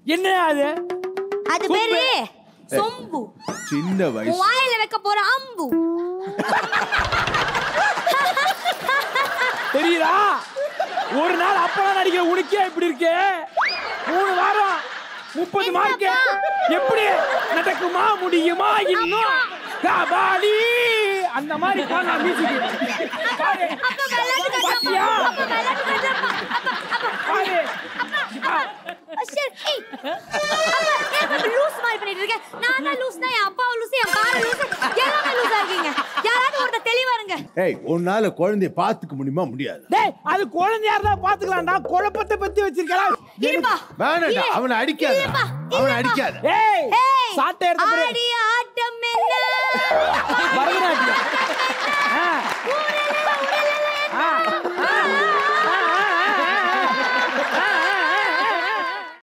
என்ன அது அது பேரு சொம்பு சின்ன உன் வயசு வாயில வைக்க போற அம்பு தெரியுதா ஒரு நாள் அப்பதான் நடிக்கிற உனக்கே இப்படி இருக்கே மூணு வாரம் முப்பது மார்க்கு எப்படி நடக்குமா முடியுமா இன்னும் கபாலி அந்த மாதிரி பாங்க மியூசிக் பாரு அப்பா விளையாட்டு பாத்தியா? கட்டுறப்பா அப்பா விளையாட்டு கட்டுறப்பா அப்பா அப்பா பாரு அப்பா சரி ஏய் அப்பா ஏன் லூஸ் மாதிரி பண்ணிட்டு இருக்க நான் தான் லூஸ்னா என் அப்பாவை லூஸ் என் பாரு லூஸ் எல்லாமே லூஸா இருக்கீங்க யாராவது ஒருத்தர் தெளிவா இருங்க ஏய் உன்னால குழந்தைய பாத்துக்க முடியுமா முடியாது டேய் அது குழந்தையா இருந்தா பாத்துக்கலாம்டா குழப்பத்தை பத்தி வச்சிருக்கா இருப்பா வேணாம்டா இரு. அவனை அடிக்காத இல்லப்பா, அவனை இல்லப்பா. அடிக்காத ஏய் ஏய் சாட்டை எடுத்த பிறகு ஆடி ஆட்டம் என்ன பரதநாட்டியம் ஆ, ஊரெல்லாம்